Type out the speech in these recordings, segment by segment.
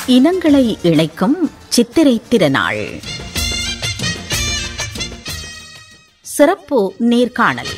இனங்களை இணைக்கும் சித்திரை திருநாள் சிறப்பு நேர்காணல்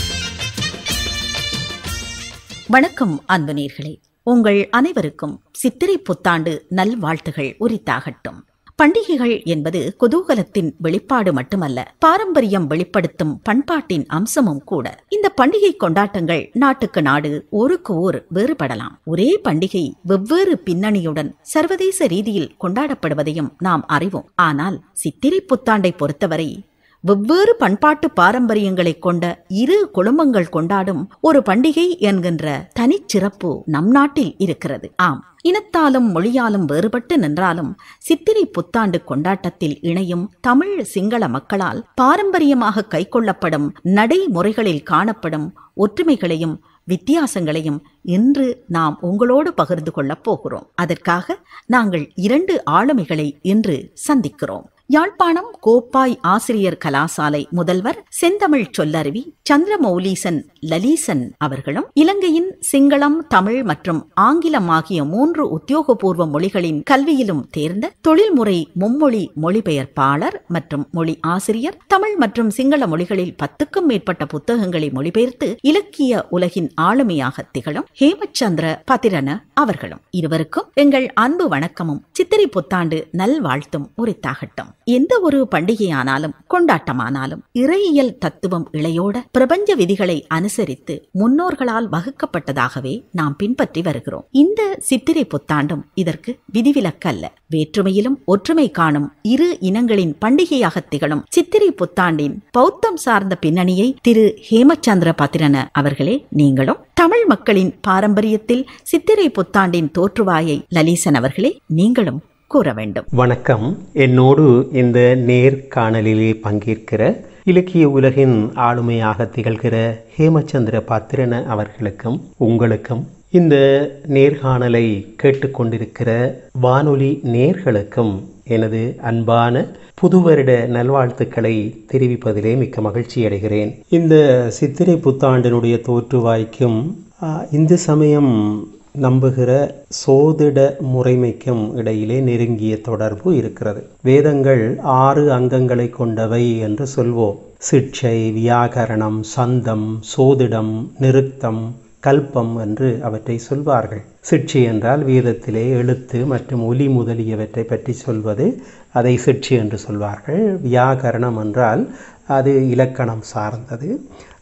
வணக்கம் அன்பு நேர்களே உங்கள் அனைவருக்கும் சித்திரை புத்தாண்டு நல்வாழ்த்துகள் உரித்தாகட்டும் பண்டிகைகள் என்பது குதூகலத்தின் வெளிப்பாடு மட்டுமல்ல பாரம்பரியம் வெளிப்படுத்தும் பண்பாட்டின் அம்சமும் கூட இந்த பண்டிகை கொண்டாட்டங்கள் நாட்டுக்கு நாடு ஊருக்கு ஊர் வேறுபடலாம் ஒரே பண்டிகை வெவ்வேறு பின்னணியுடன் சர்வதேச ரீதியில் கொண்டாடப்படுவதையும் நாம் அறிவோம் ஆனால் சித்திரை புத்தாண்டை பொறுத்தவரை வெவ்வேறு பண்பாட்டு பாரம்பரியங்களை கொண்ட இரு குடும்பங்கள் கொண்டாடும் ஒரு பண்டிகை என்கின்ற தனிச்சிறப்பு நம் நாட்டில் இருக்கிறது ஆம் இனத்தாலும் மொழியாலும் வேறுபட்டு நின்றாலும் சித்திரை புத்தாண்டு கொண்டாட்டத்தில் இணையும் தமிழ் சிங்கள மக்களால் பாரம்பரியமாக கைக்கொள்ளப்படும் நடைமுறைகளில் காணப்படும் ஒற்றுமைகளையும் வித்தியாசங்களையும் இன்று நாம் உங்களோடு பகிர்ந்து கொள்ளப் போகிறோம் அதற்காக நாங்கள் இரண்டு ஆளுமைகளை இன்று சந்திக்கிறோம் யாழ்ப்பாணம் கோப்பாய் ஆசிரியர் கலாசாலை முதல்வர் செந்தமிழ் சொல்லருவி சந்திரமௌலீசன் லலீசன் அவர்களும் இலங்கையின் சிங்களம் தமிழ் மற்றும் ஆங்கிலம் ஆகிய மூன்று உத்தியோகபூர்வ மொழிகளின் கல்வியிலும் தேர்ந்த தொழில்முறை மும்மொழி மொழிபெயர்ப்பாளர் மற்றும் மொழி ஆசிரியர் தமிழ் மற்றும் சிங்கள மொழிகளில் பத்துக்கும் மேற்பட்ட புத்தகங்களை மொழிபெயர்த்து இலக்கிய உலகின் ஆளுமையாக திகழும் ஹேமச்சந்திர பத்திரன அவர்களும் இருவருக்கும் எங்கள் அன்பு வணக்கமும் சித்திரை புத்தாண்டு நல்வாழ்த்தும் உரித்தாகட்டும் எந்த ஒரு பண்டிகையானாலும் கொண்டாட்டமானாலும் இறையியல் தத்துவம் இளையோட பிரபஞ்ச விதிகளை அனுசரித்து முன்னோர்களால் வகுக்கப்பட்டதாகவே நாம் பின்பற்றி வருகிறோம் இந்த சித்திரை புத்தாண்டும் இதற்கு விதிவிலக்கல்ல வேற்றுமையிலும் ஒற்றுமை காணும் இரு இனங்களின் பண்டிகையாக திகழும் சித்திரை புத்தாண்டின் பௌத்தம் சார்ந்த பின்னணியை திரு ஹேமச்சந்திர பத்திரன அவர்களே நீங்களும் தமிழ் மக்களின் பாரம்பரியத்தில் சித்திரை புத்தாண்டின் தோற்றுவாயை லலீசன் அவர்களே நீங்களும் கூற வேண்டும் வணக்கம் என்னோடு இந்த நேர்காணலிலே பங்கேற்கிற இலக்கிய உலகின் ஆளுமையாக திகழ்கிற ஹேமச்சந்திர பாத்திரன அவர்களுக்கும் உங்களுக்கும் இந்த நேர்காணலை கேட்டுக்கொண்டிருக்கிற வானொலி நேர்களுக்கும் எனது அன்பான புது வருட நல்வாழ்த்துக்களை தெரிவிப்பதிலே மிக்க மகிழ்ச்சி அடைகிறேன் இந்த சித்திரை புத்தாண்டினுடைய தோற்றுவாய்க்கும் இந்த சமயம் நம்புகிற சோதிட முறைமைக்கும் இடையிலே நெருங்கிய தொடர்பு இருக்கிறது வேதங்கள் ஆறு அங்கங்களை கொண்டவை என்று சொல்வோம் சிக்ஷை வியாகரணம் சந்தம் சோதிடம் நிறுத்தம் கல்பம் என்று அவற்றை சொல்வார்கள் சிக்ஷை என்றால் வேதத்திலே எழுத்து மற்றும் ஒலி முதலியவற்றை பற்றி சொல்வது அதை சிக்ஷை என்று சொல்வார்கள் வியாகரணம் என்றால் அது இலக்கணம் சார்ந்தது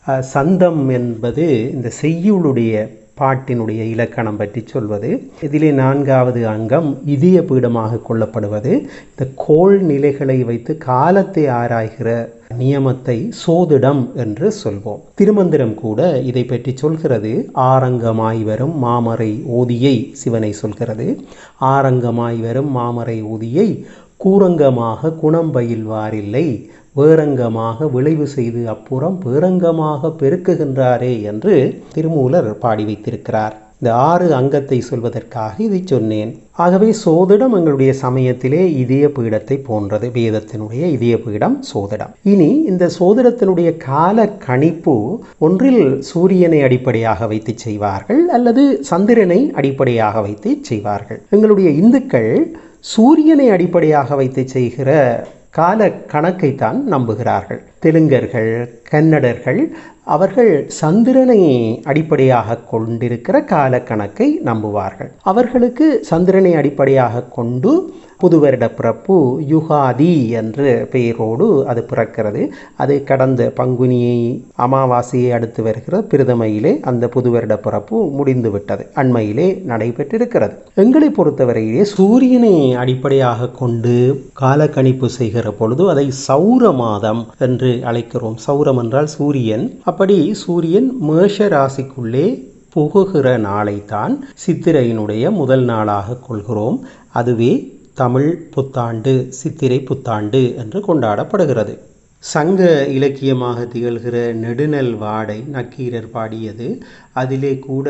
சந்தம் என்பது இந்த செய்யுளுடைய பாட்டினுடைய இலக்கணம் பற்றி சொல்வது இதிலே நான்காவது அங்கம் இதய பீடமாக கொள்ளப்படுவது இந்த கோள் நிலைகளை வைத்து காலத்தை ஆராய்கிற நியமத்தை சோதிடம் என்று சொல்வோம் திருமந்திரம் கூட இதை பற்றி சொல்கிறது ஆரங்கமாய் வரும் மாமரை ஓதியை சிவனை சொல்கிறது ஆரங்கமாய் வரும் மாமரை ஓதியை கூரங்கமாக குணம் பயில்வாரில்லை வேரங்கமாக விளைவு செய்து அப்புறம் பேரங்கமாக பெருக்குகின்றாரே என்று திருமூலர் பாடி வைத்திருக்கிறார் இந்த ஆறு அங்கத்தை சொல்வதற்காக இதை சொன்னேன் ஆகவே சோதிடம் எங்களுடைய சமயத்திலே இதய பீடத்தை போன்றது வேதத்தினுடைய இதய பீடம் சோதிடம் இனி இந்த சோதிடத்தினுடைய கால கணிப்பு ஒன்றில் சூரியனை அடிப்படையாக வைத்து செய்வார்கள் அல்லது சந்திரனை அடிப்படையாக வைத்து செய்வார்கள் எங்களுடைய இந்துக்கள் சூரியனை அடிப்படையாக வைத்து செய்கிற கால கணக்கைத்தான் நம்புகிறார்கள் தெலுங்கர்கள் கன்னடர்கள் அவர்கள் சந்திரனை அடிப்படையாக கொண்டிருக்கிற கால கணக்கை நம்புவார்கள் அவர்களுக்கு சந்திரனை அடிப்படையாக கொண்டு புது வருட பிறப்பு யுகாதி என்ற பெயரோடு அது பிறக்கிறது அது கடந்த பங்குனியை அமாவாசையை அடுத்து வருகிற பிரதமையிலே அந்த புது வருட பிறப்பு முடிந்து விட்டது அண்மையிலே நடைபெற்றிருக்கிறது எங்களை பொறுத்தவரையிலே சூரியனை அடிப்படையாக கொண்டு கால கணிப்பு செய்கிற பொழுது அதை சௌர மாதம் என்று அழைக்கிறோம் சௌரம் என்றால் சூரியன் அப்படி சூரியன் மேஷ ராசிக்குள்ளே புகுகிற நாளைத்தான் சித்திரையினுடைய முதல் நாளாக கொள்கிறோம் அதுவே தமிழ் புத்தாண்டு சித்திரை புத்தாண்டு என்று கொண்டாடப்படுகிறது சங்க இலக்கியமாக திகழ்கிற நெடுநல் வாடை நக்கீரர் பாடியது அதிலே கூட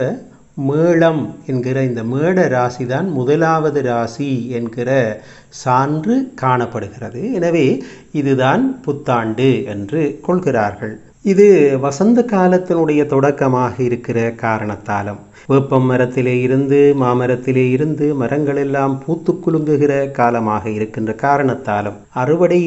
மேளம் என்கிற இந்த மேட ராசி தான் முதலாவது ராசி என்கிற சான்று காணப்படுகிறது எனவே இதுதான் புத்தாண்டு என்று கொள்கிறார்கள் இது வசந்த காலத்தினுடைய தொடக்கமாக இருக்கிற காரணத்தாலும் வேப்பம் மரத்திலே இருந்து மாமரத்திலே இருந்து மரங்கள் எல்லாம் பூத்து குலுங்குகிற காலமாக இருக்கின்ற காரணத்தாலும் அறுவடை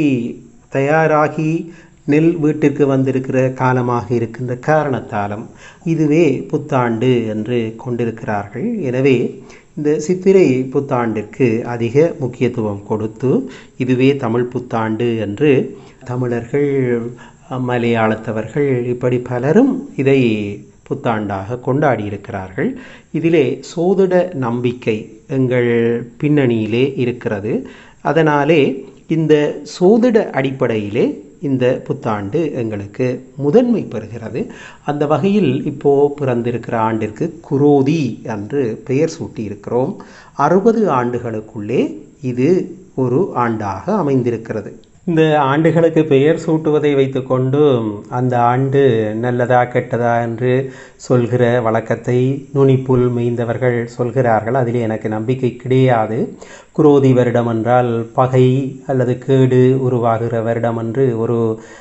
தயாராகி நெல் வீட்டிற்கு வந்திருக்கிற காலமாக இருக்கின்ற காரணத்தாலும் இதுவே புத்தாண்டு என்று கொண்டிருக்கிறார்கள் எனவே இந்த சித்திரை புத்தாண்டிற்கு அதிக முக்கியத்துவம் கொடுத்து இதுவே தமிழ் புத்தாண்டு என்று தமிழர்கள் மலையாளத்தவர்கள் இப்படி பலரும் இதை புத்தாண்டாக கொண்டாடி இருக்கிறார்கள் இதிலே சோதிட நம்பிக்கை எங்கள் பின்னணியிலே இருக்கிறது அதனாலே இந்த சோதிட அடிப்படையிலே இந்த புத்தாண்டு எங்களுக்கு முதன்மை பெறுகிறது அந்த வகையில் இப்போ பிறந்திருக்கிற ஆண்டிற்கு குரோதி என்று பெயர் சூட்டியிருக்கிறோம் அறுபது ஆண்டுகளுக்குள்ளே இது ஒரு ஆண்டாக அமைந்திருக்கிறது இந்த ஆண்டுகளுக்கு பெயர் சூட்டுவதை வைத்துக்கொண்டு அந்த ஆண்டு நல்லதா கெட்டதா என்று சொல்கிற வழக்கத்தை நுனிப்புல் மேய்ந்தவர்கள் சொல்கிறார்கள் அதில் எனக்கு நம்பிக்கை கிடையாது குரோதி வருடம் என்றால் பகை அல்லது கேடு உருவாகிற வருடம் என்று ஒரு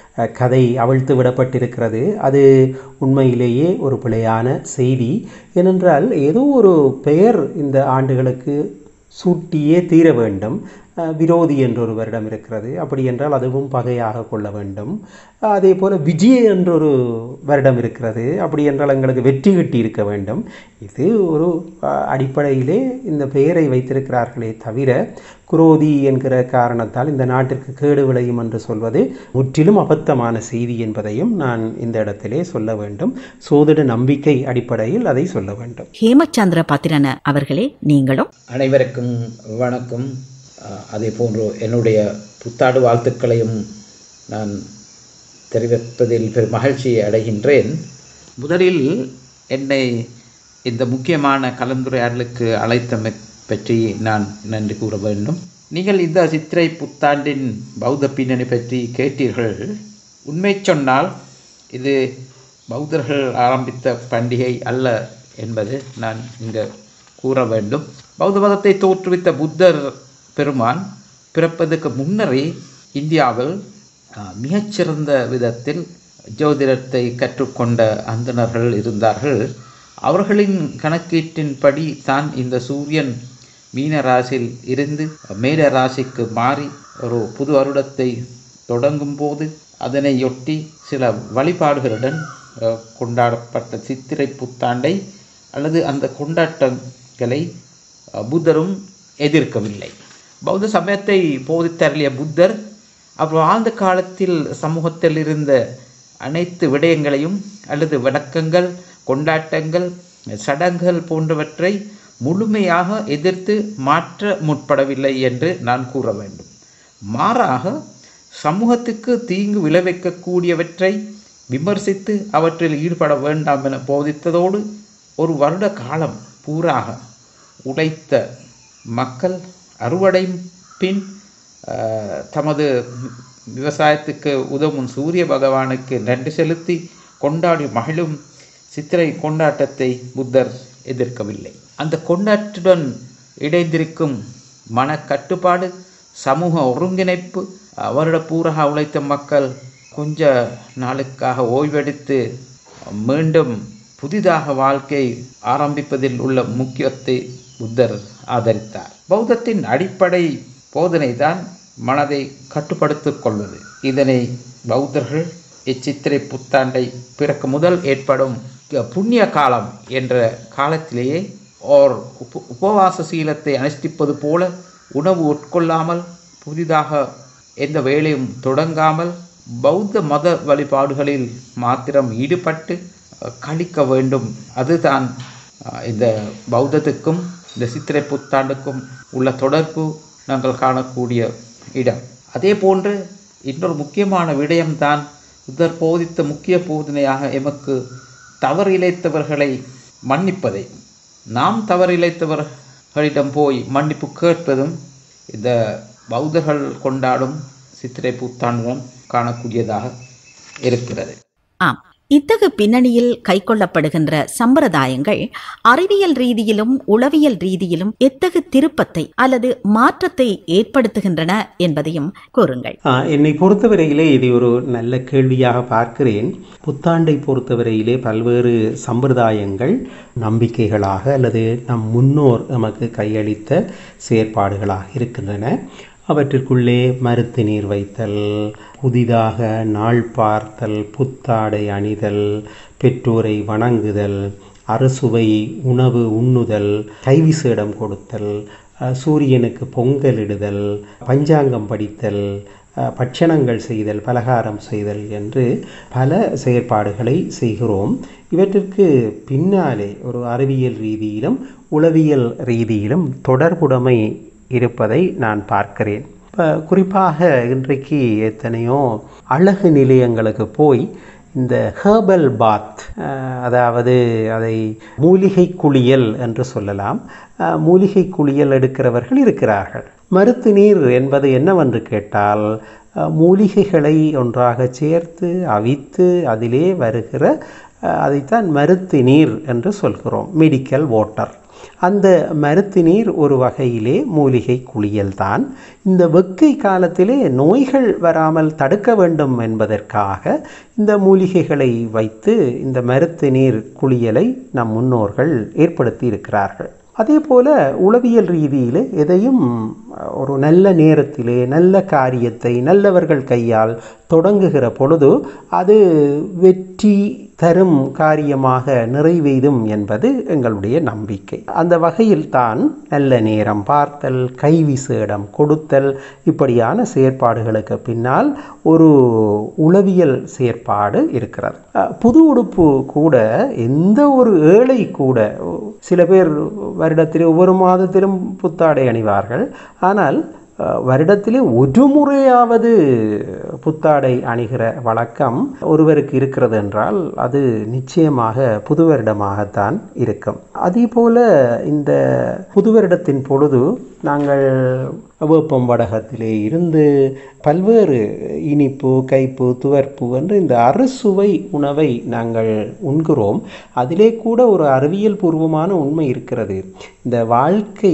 கதை அவிழ்த்து விடப்பட்டிருக்கிறது அது உண்மையிலேயே ஒரு பிழையான செய்தி ஏனென்றால் ஏதோ ஒரு பெயர் இந்த ஆண்டுகளுக்கு சூட்டியே தீர வேண்டும் விரோதி என்ற ஒரு வருடம் இருக்கிறது அப்படி என்றால் அதுவும் பகையாக கொள்ள வேண்டும் அதே போல் விஜய என்றொரு வருடம் இருக்கிறது அப்படி என்றால் எங்களுக்கு வெற்றி கிட்டி இருக்க வேண்டும் இது ஒரு அடிப்படையிலே இந்த பெயரை வைத்திருக்கிறார்களே தவிர குரோதி என்கிற காரணத்தால் இந்த நாட்டிற்கு கேடு விளையும் என்று சொல்வது முற்றிலும் அபத்தமான செய்தி என்பதையும் நான் இந்த இடத்திலே சொல்ல வேண்டும் சோதிட நம்பிக்கை அடிப்படையில் அதை சொல்ல வேண்டும் ஹேமச்சந்திர பாத்திரன அவர்களே நீங்களும் அனைவருக்கும் வணக்கம் அதே போன்று என்னுடைய புத்தாண்டு வாழ்த்துக்களையும் நான் தெரிவிப்பதில் பெரும் மகிழ்ச்சியை அடைகின்றேன் முதலில் என்னை இந்த முக்கியமான கலந்துரையாடலுக்கு அழைத்தமை பற்றி நான் நன்றி கூற வேண்டும் நீங்கள் இந்த சித்திரை புத்தாண்டின் பௌத்த பின்னணி பற்றி கேட்டீர்கள் உண்மை சொன்னால் இது பௌத்தர்கள் ஆரம்பித்த பண்டிகை அல்ல என்பது நான் இங்கே கூற வேண்டும் பௌத்த மதத்தை தோற்றுவித்த புத்தர் பெருமான் பிறப்பதற்கு முன்னரே இந்தியாவில் மிகச்சிறந்த விதத்தில் ஜோதிடத்தை கற்றுக்கொண்ட அந்தணர்கள் இருந்தார்கள் அவர்களின் கணக்கீட்டின்படி தான் இந்த சூரியன் மீன ராசியில் இருந்து மேல ராசிக்கு மாறி ஒரு புது வருடத்தை தொடங்கும் போது அதனையொட்டி சில வழிபாடுகளுடன் கொண்டாடப்பட்ட சித்திரை புத்தாண்டை அல்லது அந்த கொண்டாட்டங்களை புத்தரும் எதிர்க்கவில்லை பௌத்த சமயத்தை போதித்தருளிய புத்தர் அவர் வாழ்ந்த காலத்தில் சமூகத்தில் இருந்த அனைத்து விடயங்களையும் அல்லது வணக்கங்கள் கொண்டாட்டங்கள் சடங்குகள் போன்றவற்றை முழுமையாக எதிர்த்து மாற்ற முற்படவில்லை என்று நான் கூற வேண்டும் மாறாக சமூகத்துக்கு தீங்கு விளைவிக்கக்கூடியவற்றை விமர்சித்து அவற்றில் ஈடுபட வேண்டாம் என போதித்ததோடு ஒரு வருட காலம் பூராக உழைத்த மக்கள் அறுவடை பின் தமது விவசாயத்துக்கு உதவும் சூரிய பகவானுக்கு நன்றி செலுத்தி கொண்டாடி மகிழும் சித்திரை கொண்டாட்டத்தை புத்தர் எதிர்க்கவில்லை அந்த கொண்டாட்டுடன் இணைந்திருக்கும் மனக்கட்டுப்பாடு சமூக ஒருங்கிணைப்பு வருட பூராக உழைத்த மக்கள் கொஞ்ச நாளுக்காக ஓய்வெடுத்து மீண்டும் புதிதாக வாழ்க்கை ஆரம்பிப்பதில் உள்ள முக்கியத்தை புத்தர் ஆதரித்தார் பௌத்தத்தின் அடிப்படை போதனை தான் மனதை கட்டுப்படுத்திக் கொள்வது இதனை பௌத்தர்கள் இச்சித்திரை புத்தாண்டை பிறக்க முதல் ஏற்படும் புண்ணிய காலம் என்ற காலத்திலேயே ஓர் உப உபவாச சீலத்தை அனுஷ்டிப்பது போல உணவு உட்கொள்ளாமல் புதிதாக எந்த வேலையும் தொடங்காமல் பௌத்த மத வழிபாடுகளில் மாத்திரம் ஈடுபட்டு கழிக்க வேண்டும் அதுதான் இந்த பௌத்தத்துக்கும் இந்த சித்திரை புத்தாண்டுக்கும் உள்ள தொடர்பு நாங்கள் காணக்கூடிய இடம் அதே போன்று இன்னொரு முக்கியமான விடயம்தான் புத்தர் போதித்த முக்கிய போதனையாக எமக்கு தவறு இழைத்தவர்களை மன்னிப்பதை நாம் தவறு இழைத்தவர்களிடம் போய் மன்னிப்பு கேட்பதும் இந்த பௌத்தர்கள் கொண்டாடும் சித்திரை புத்தாண்டுடன் காணக்கூடியதாக இருக்கிறது ஆம் இத்தகு பின்னணியில் கைக்கொள்ளப்படுகின்ற சம்பிரதாயங்கள் அறிவியல் ரீதியிலும் உளவியல் ரீதியிலும் எத்தகு திருப்பத்தை அல்லது மாற்றத்தை ஏற்படுத்துகின்றன என்பதையும் கூறுங்கள் ஆ, என்னை பொறுத்தவரையிலே இது ஒரு நல்ல கேள்வியாக பார்க்கிறேன் புத்தாண்டை பொறுத்தவரையிலே பல்வேறு சம்பிரதாயங்கள் நம்பிக்கைகளாக அல்லது நம் முன்னோர் நமக்கு கையளித்த செயற்பாடுகளாக இருக்கின்றன அவற்றிற்குள்ளே மருத்து நீர் வைத்தல் புதிதாக நாள் பார்த்தல் புத்தாடை அணிதல் பெற்றோரை வணங்குதல் அறுசுவை உணவு உண்ணுதல் கைவிசேடம் கொடுத்தல் அஹ், சூரியனுக்கு பொங்கலிடுதல் பஞ்சாங்கம் படித்தல் அஹ், பட்சணங்கள் செய்தல் பலகாரம் செய்தல் என்று பல செயற்பாடுகளை செய்கிறோம் இவற்றிற்கு பின்னாலே ஒரு அறிவியல் ரீதியிலும் உளவியல் ரீதியிலும் தொடர்புடைமை இருப்பதை நான் பார்க்கிறேன் இப்போ குறிப்பாக இன்றைக்கு எத்தனையோ அழகு நிலையங்களுக்கு போய் இந்த ஹேர்பல் பாத் அதாவது அதை மூலிகை குளியல் என்று சொல்லலாம் அஹ், மூலிகை குளியல் எடுக்கிறவர்கள் இருக்கிறார்கள் மருத்து நீர் என்பது என்னவென்று கேட்டால் அஹ், மூலிகைகளை ஒன்றாக சேர்த்து அவித்து அதிலே வருகிற அஹ், அதைத்தான் மருத்து நீர் என்று சொல்கிறோம் மெடிக்கல் வாட்டர் அந்த மருத்து நீர் ஒரு வகையிலே மூலிகை குளியல் தான் இந்த வெக்கை காலத்திலே நோய்கள் வராமல் தடுக்க வேண்டும் என்பதற்காக இந்த மூலிகைகளை வைத்து இந்த மருத்து நீர் குளியலை நம் முன்னோர்கள் ஏற்படுத்தி இருக்கிறார்கள் அதே போல உளவியல் ரீதியிலே எதையும் ஒரு நல்ல நேரத்திலே நல்ல காரியத்தை நல்லவர்கள் கையால் தொடங்குகிற பொழுது அது வெற்றி தரும் காரியமாக நிறைவேதும் என்பது எங்களுடைய நம்பிக்கை அந்த வகையில் தான் நல்ல நேரம் பார்த்தல் கைவிசேடம் கொடுத்தல் இப்படியான செயற்பாடுகளுக்கு பின்னால் ஒரு உளவியல் செயற்பாடு இருக்கிறது அஹ், புது உடுப்பு கூட எந்த ஒரு ஏழை கூட சில பேர் வருடத்திலே ஒவ்வொரு மாதத்திலும் புத்தாடை அணிவார்கள் ஆனால் அஹ், வருடத்திலே ஒரு முறையாவது புத்தாடை அணிகிற வழக்கம் ஒருவருக்கு இருக்கிறது என்றால் அது நிச்சயமாக புது வருடமாகத்தான் இருக்கும் அதே போல இந்த புது வருடத்தின் பொழுது நாங்கள் வேப்பம் வடகத்திலே இருந்து பல்வேறு இனிப்பு கைப்பு துவர்ப்பு என்று இந்த அறுசுவை உணவை நாங்கள் உண்கிறோம் அதிலே கூட ஒரு அறிவியல் பூர்வமான உண்மை இருக்கிறது இந்த வாழ்க்கை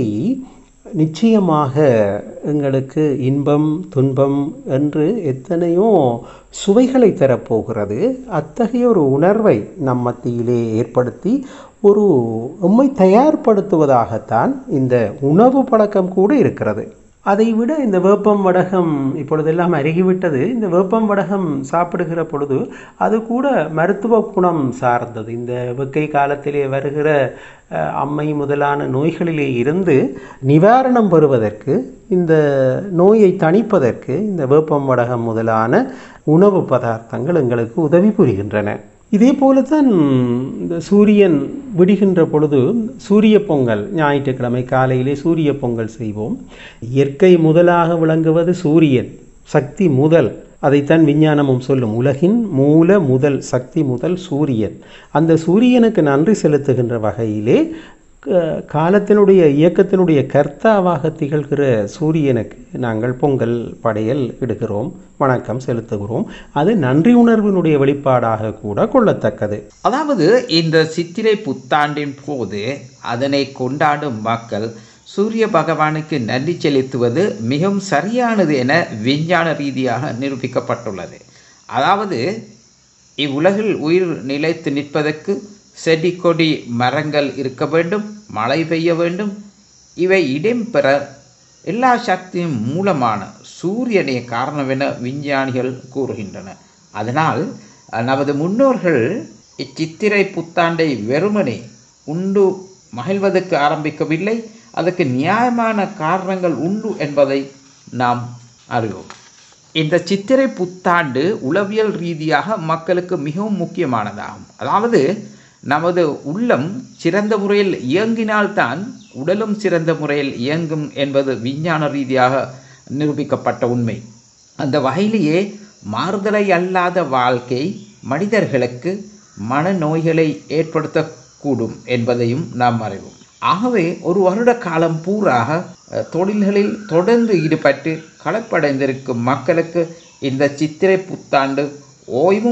நிச்சயமாக எங்களுக்கு இன்பம் துன்பம் என்று எத்தனையோ சுவைகளை தரப்போகிறது அத்தகைய ஒரு உணர்வை நம் மத்தியிலே ஏற்படுத்தி ஒரு உம்மை தயார்படுத்துவதாகத்தான் இந்த உணவு பழக்கம் கூட இருக்கிறது அதை விட இந்த வேப்பம் வடகம் இப்பொழுதெல்லாம் அருகிவிட்டது இந்த வேப்பம் வடகம் சாப்பிடுகிற பொழுது அது கூட மருத்துவ குணம் சார்ந்தது இந்த வெக்கை காலத்திலே வருகிற அஹ், அம்மை முதலான நோய்களிலே இருந்து நிவாரணம் பெறுவதற்கு இந்த நோயை தணிப்பதற்கு இந்த வேப்பம் வடகம் முதலான உணவு பதார்த்தங்கள் எங்களுக்கு உதவி புரிகின்றன இதே போலத்தான் இந்த சூரியன் விடுகின்ற பொழுது சூரிய பொங்கல் ஞாயிற்றுக்கிழமை காலையிலே சூரிய பொங்கல் செய்வோம் இயற்கை முதலாக விளங்குவது சூரியன் சக்தி முதல் அதைத்தான் விஞ்ஞானமும் சொல்லும் உலகின் மூல முதல் சக்தி முதல் சூரியன் அந்த சூரியனுக்கு நன்றி செலுத்துகின்ற வகையிலே க- காலத்தினுடைய இயக்கத்தினுடைய கர்த்தாவாக திகழ்கிற சூரியனுக்கு நாங்கள் பொங்கல் படையல் இடுகிறோம் வணக்கம் செலுத்துகிறோம் அது நன்றி உணர்வினுடைய வெளிப்பாடாக கூட கொள்ளத்தக்கது அதாவது இந்த சித்திரை புத்தாண்டின் போது அதனை கொண்டாடும் மக்கள் சூரிய பகவானுக்கு நன்றி செலுத்துவது மிகவும் சரியானது என விஞ்ஞான ரீதியாக நிரூபிக்கப்பட்டுள்ளது அதாவது இவ்வுலகில் உயிர் நிலைத்து நிற்பதற்கு செடி கொடி மரங்கள் இருக்க வேண்டும் மழை பெய்ய வேண்டும் இவை இடம்பெற எல்லா சக்தியும் மூலமான சூரியனே காரணம் என விஞ்ஞானிகள் கூறுகின்றன அதனால் அஹ், நமது முன்னோர்கள் இச்சித்திரை புத்தாண்டை வெறுமனே உண்டு மகிழ்வதற்கு ஆரம்பிக்கவில்லை அதற்கு நியாயமான காரணங்கள் உண்டு என்பதை நாம் அறிவோம் இந்த சித்திரை புத்தாண்டு உளவியல் ரீதியாக மக்களுக்கு மிகவும் முக்கியமானதாகும் அதாவது நமது உள்ளம் சிறந்த முறையில் இயங்கினால்தான் உடலும் சிறந்த முறையில் இயங்கும் என்பது விஞ்ஞான ரீதியாக நிரூபிக்கப்பட்ட உண்மை அந்த வகையிலேயே மாறுதலை அல்லாத வாழ்க்கை மனிதர்களுக்கு மனநோய்களை ஏற்படுத்தக்கூடும் என்பதையும் நாம் அறிவோம் ஆகவே ஒரு வருட காலம் பூராக அஹ், தொழில்களில் தொடர்ந்து ஈடுபட்டு களைப்படைந்திருக்கும் மக்களுக்கு இந்த சித்திரை புத்தாண்டு ஓய்வும்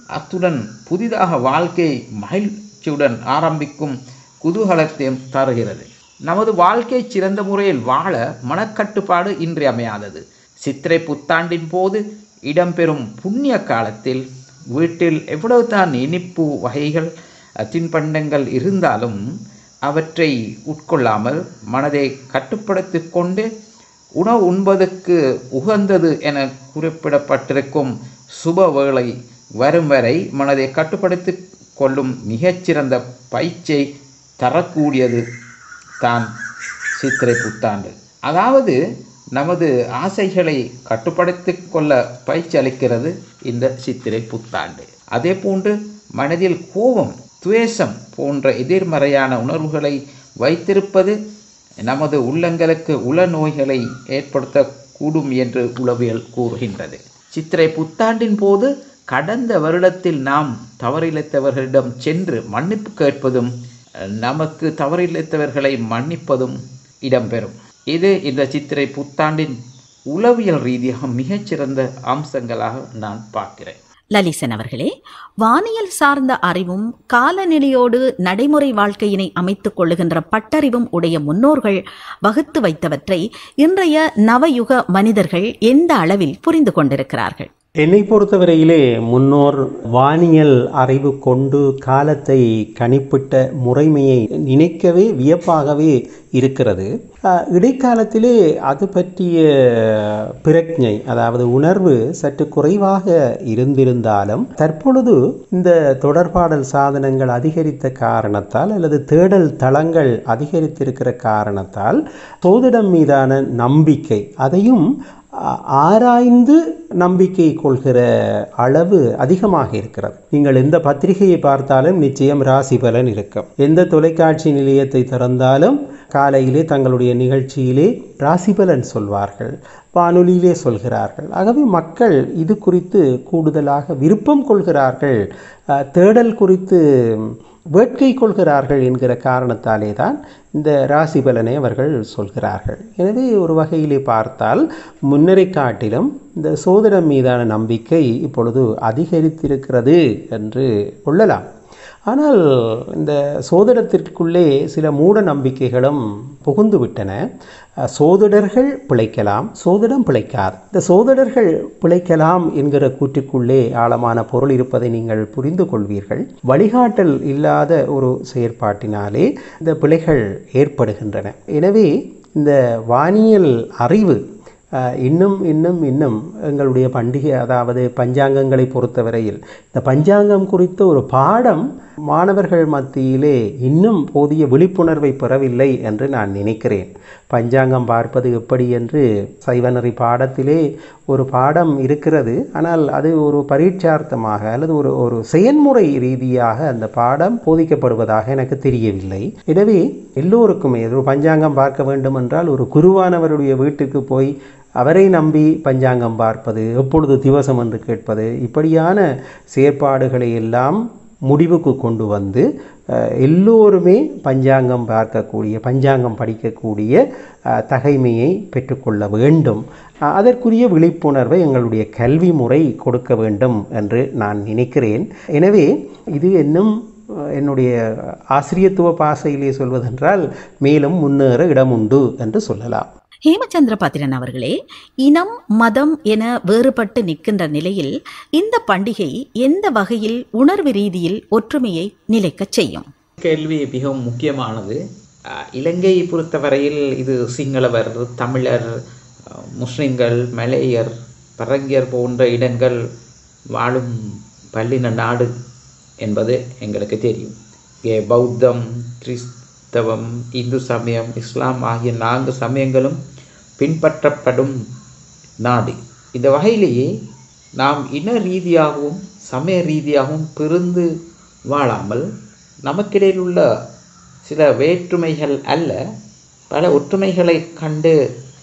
அத்துடன் புதிதாக வாழ்க்கை மகிழ்ச்சியுடன் ஆரம்பிக்கும் குதூகலத்தையும் தருகிறது நமது வாழ்க்கை சிறந்த முறையில் வாழ மனக்கட்டுப்பாடு இன்றியமையாதது சித்திரை புத்தாண்டின் போது இடம்பெறும் புண்ணிய காலத்தில் வீட்டில் எவ்வளவுதான் இனிப்பு வகைகள் தின்பண்டங்கள் இருந்தாலும் அவற்றை உட்கொள்ளாமல் மனதை கட்டுப்படுத்திக் கொண்டு உணவு உண்பதற்கு உகந்தது என குறிப்பிடப்பட்டிருக்கும் சுப வேளை வரும் வரை மனதை கட்டுப்படுத்தி கொள்ளும் மிகச்சிறந்த பயிற்சியை தரக்கூடியது தான் சித்திரை புத்தாண்டு அதாவது நமது ஆசைகளை கட்டுப்படுத்தி கொள்ள பயிற்சி அளிக்கிறது இந்த சித்திரை புத்தாண்டு அதே போன்று மனதில் கோபம் துவேஷம் போன்ற எதிர்மறையான உணர்வுகளை வைத்திருப்பது நமது உள்ளங்களுக்கு உள நோய்களை ஏற்படுத்தக்கூடும் என்று உளவியல் கூறுகின்றது சித்திரை புத்தாண்டின் போது கடந்த வருடத்தில் நாம் தவறிழைத்தவர்களிடம் சென்று மன்னிப்பு கேட்பதும் நமக்கு தவறிழைத்தவர்களை மன்னிப்பதும் இடம்பெறும் இது இந்த சித்திரை புத்தாண்டின் உளவியல் ரீதியாக மிகச்சிறந்த அம்சங்களாக நான் பார்க்கிறேன் லலிசன் அவர்களே வானியல் சார்ந்த அறிவும் காலநிலையோடு நடைமுறை வாழ்க்கையினை அமைத்துக் கொள்ளுகின்ற பட்டறிவும் உடைய முன்னோர்கள் வகுத்து வைத்தவற்றை இன்றைய நவயுக மனிதர்கள் எந்த அளவில் புரிந்து கொண்டிருக்கிறார்கள் என்னை பொறுத்தவரையிலே முன்னோர் வானியல் அறிவு கொண்டு காலத்தை கணிப்பிட்ட முறைமையை நினைக்கவே வியப்பாகவே இருக்கிறது அஹ், இடைக்காலத்திலே அது பற்றிய பிரக்ஞை அதாவது உணர்வு சற்று குறைவாக இருந்திருந்தாலும் தற்பொழுது இந்த தொடர்பாடல் சாதனங்கள் அதிகரித்த காரணத்தால் அல்லது தேடல் தளங்கள் அதிகரித்திருக்கிற காரணத்தால் சோதிடம் மீதான நம்பிக்கை அதையும் ஆ- ஆராய்ந்து நம்பிக்கை கொள்கிற அளவு அதிகமாக இருக்கிறது நீங்கள் எந்த பத்திரிகையை பார்த்தாலும் நிச்சயம் ராசி பலன் இருக்கும் எந்த தொலைக்காட்சி நிலையத்தை திறந்தாலும் காலையிலே தங்களுடைய நிகழ்ச்சியிலே ராசி பலன் சொல்வார்கள் வானொலியிலே சொல்கிறார்கள் ஆகவே மக்கள் இது குறித்து கூடுதலாக விருப்பம் கொள்கிறார்கள் அ, தேடல் குறித்து வேட்கை கொள்கிறார்கள் என்கிற காரணத்தாலே தான் இந்த ராசி பலனை அவர்கள் சொல்கிறார்கள் எனவே ஒரு வகையிலே பார்த்தால் முன்னரை காட்டிலும் இந்த சோதனம் மீதான நம்பிக்கை இப்பொழுது அதிகரித்திருக்கிறது என்று கொள்ளலாம் ஆனால் இந்த சோதிடத்திற்குள்ளே சில மூட நம்பிக்கைகளும் புகுந்து விட்டன அஹ், சோதிடர்கள் பிழைக்கலாம் சோதிடம் பிழைக்காது இந்த சோதிடர்கள் பிழைக்கலாம் என்கிற கூற்றுக்குள்ளே ஆழமான பொருள் இருப்பதை நீங்கள் புரிந்து கொள்வீர்கள் வழிகாட்டல் இல்லாத ஒரு செயற்பாட்டினாலே இந்த பிழைகள் ஏற்படுகின்றன எனவே இந்த வானியல் அறிவு அஹ், இன்னும் இன்னும் இன்னும் எங்களுடைய பண்டிகை அதாவது பஞ்சாங்கங்களை பொறுத்தவரையில் இந்த பஞ்சாங்கம் குறித்த ஒரு பாடம் மாணவர்கள் மத்தியிலே இன்னும் போதிய விழிப்புணர்வை பெறவில்லை என்று நான் நினைக்கிறேன் பஞ்சாங்கம் பார்ப்பது எப்படி என்று சைவநெறி பாடத்திலே ஒரு பாடம் இருக்கிறது ஆனால் அது ஒரு பரீட்சார்த்தமாக அல்லது ஒரு ஒரு செயன்முறை ரீதியாக அந்த பாடம் போதிக்கப்படுவதாக எனக்கு தெரியவில்லை எனவே எல்லோருக்குமே ஒரு பஞ்சாங்கம் பார்க்க வேண்டும் என்றால் ஒரு குருவானவருடைய வீட்டுக்கு போய் அவரை நம்பி பஞ்சாங்கம் பார்ப்பது எப்பொழுது திவசம் என்று கேட்பது இப்படியான செயற்பாடுகளை எல்லாம் முடிவுக்கு கொண்டு வந்து அஹ், எல்லோருமே பஞ்சாங்கம் பார்க்கக்கூடிய பஞ்சாங்கம் படிக்கக்கூடிய அஹ், தகைமையை பெற்றுக்கொள்ள வேண்டும் அஹ், அதற்குரிய விழிப்புணர்வை எங்களுடைய கல்வி முறை கொடுக்க வேண்டும் என்று நான் நினைக்கிறேன் எனவே இது இன்னும் அஹ், என்னுடைய ஆசிரியத்துவ பாசையிலே சொல்வதென்றால் மேலும் முன்னேற இடம் உண்டு என்று சொல்லலாம் ஹேமச்சந்திர பாத்திரன் அவர்களே இனம் மதம் என வேறுபட்டு நிற்கின்ற நிலையில் இந்த பண்டிகை எந்த வகையில் உணர்வு ரீதியில் ஒற்றுமையை நிலைக்கச் செய்யும் கேள்வி மிகவும் முக்கியமானது அஹ், இலங்கையை பொறுத்தவரையில் இது சிங்களவர் தமிழர் அஹ், முஸ்லிம்கள் மலேயர் பரங்கியர் போன்ற இடங்கள் வாழும் பல்லின நாடு என்பது எங்களுக்கு தெரியும் இங்கே பௌத்தம் கிறிஸ்தவம் இந்து சமயம் இஸ்லாம் ஆகிய நான்கு சமயங்களும் பின்பற்றப்படும் நாடு இந்த வகையிலேயே நாம் இன ரீதியாகவும் சமய ரீதியாகவும் பிரிந்து வாழாமல் நமக்கிடையில் உள்ள சில வேற்றுமைகள் அல்ல பல ஒற்றுமைகளை கண்டு